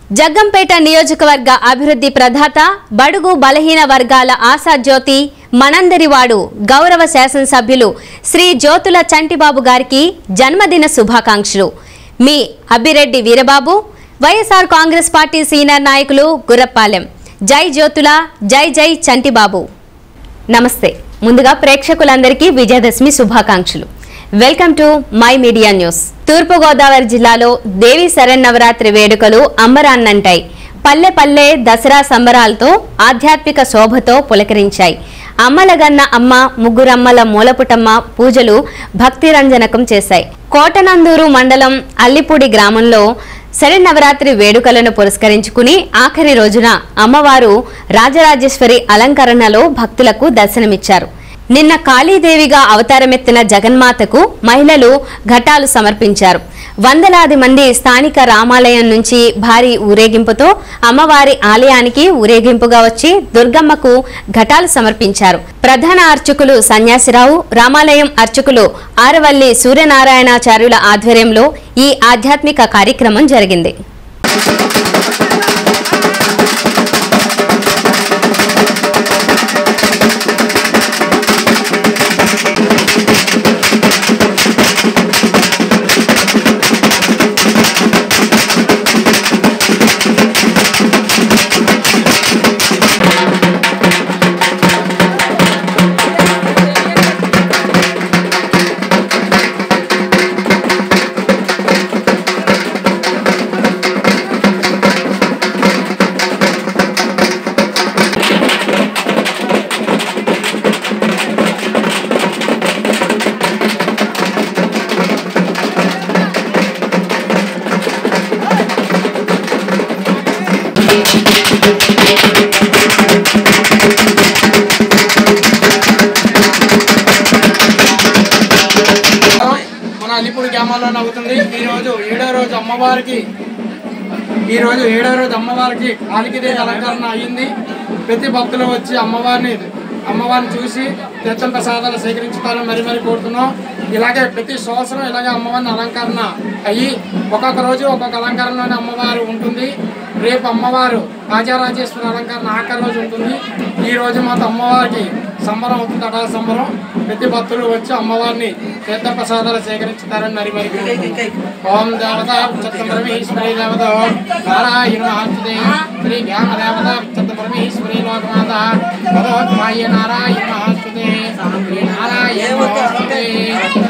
జగ్గంపేట నియోజకవర్గ అభివృద్ధి ప్రదాత బడుగు బలహీన వర్గాల ఆశాజ్యోతి మనందరివాడు గౌరవ శాసనసభ్యులు శ్రీ జ్యోతుల చంటిబాబు గారికి జన్మదిన శుభాకాంక్షలు మీ అబ్బిరెడ్డి వీరబాబు వైఎస్ఆర్ కాంగ్రెస్ పార్టీ సీనియర్ నాయకులు గురప్పాలెం జై జ్యోతుల జై జై చంటిబాబు నమస్తే ముందుగా ప్రేక్షకులందరికీ విజయదశమి శుభాకాంక్షలు welcome to my media news Thurpugodavari జిల్లాలో దేవి శరన్నవరాత్రి వేడుకలు అంబరాన్నంటాయి పల్లె పల్లె దసరా సంబరాలతో ఆధ్యాత్మిక శోభతో పులకరించాయి అమ్మలగన్న అమ్మ ముగ్గురమ్మల మూలపుటమ్మ పూజలు భక్తిరంజనకం చేశాయి కోటనందూరు మండలం అల్లిపూడి గ్రామంలో శరన్నవరాత్రి వేడుకలను పురస్కరించుకుని ఆఖరి రోజున అమ్మవారు రాజరాజేశ్వరి అలంకరణలో భక్తులకు దర్శనమిచ్చారు నిన్న కాళీదేవిగా అవతారమెత్తిన జగన్మాతకు మహిళలు ఘటాలు సమర్పించారు వందలాది మంది స్థానిక రామాలయం నుంచి భారీ ఊరేగింపుతో అమ్మవారి ఆలయానికి ఊరేగింపుగా వచ్చి దుర్గమ్మకు ఘటాలు సమర్పించారు ప్రధాన అర్చకులు సన్యాసిరావు రామాలయం అర్చకులు ఆరవల్లి సూర్యనారాయణాచార్యుల ఆధ్వర్యంలో ఈ ఆధ్యాత్మిక కార్యక్రమం జరిగింది మన అల్లిపూడి గ్రామాల్లో అవుతుంది ఈ రోజు ఏడో రోజు అమ్మవారికి ఈ రోజు ఏడో రోజు అమ్మవారికి కాలికిదేవి అలంకరణ అయ్యింది ప్రతి భక్తులు వచ్చి అమ్మవారిని అమ్మవారిని చూసి తీర్థం ప్రసాదాలు సేకరించుతారని మరి మరి కోరుతున్నాం ఇలాగే ప్రతి సంవత్సరం ఇలాగే అమ్మవారిని అలంకరణ అయ్యి ఒక్కొక్క రోజు ఒక్కొక్క అలంకరణలోనే అమ్మవారు ఉంటుంది రేపు అమ్మవారు రాజారాజేశ్వరి అలంకరణ ఆఖరి రోజు ఉంటుంది ఈ రోజు మాత్రం అమ్మవారికి సంబరం అవుతుంది అటా సంబరం ప్రతి భక్తులు వచ్చి అమ్మవారిని తీర్థ ప్రసాదాలు సేకరించుతారని మరి మరి కోరుతున్నాం. ఓం దేవత చత్రమీశ్వరి దేవత నారాయణ మహాస్తుతే శ్రీ జ్ఞాన దేవత చత్రమీశ్వరి లోకమాత భగవత్మాయ నారాయణ మహాస్తుతే శ్రీ నారాయణ మహాస్తుతే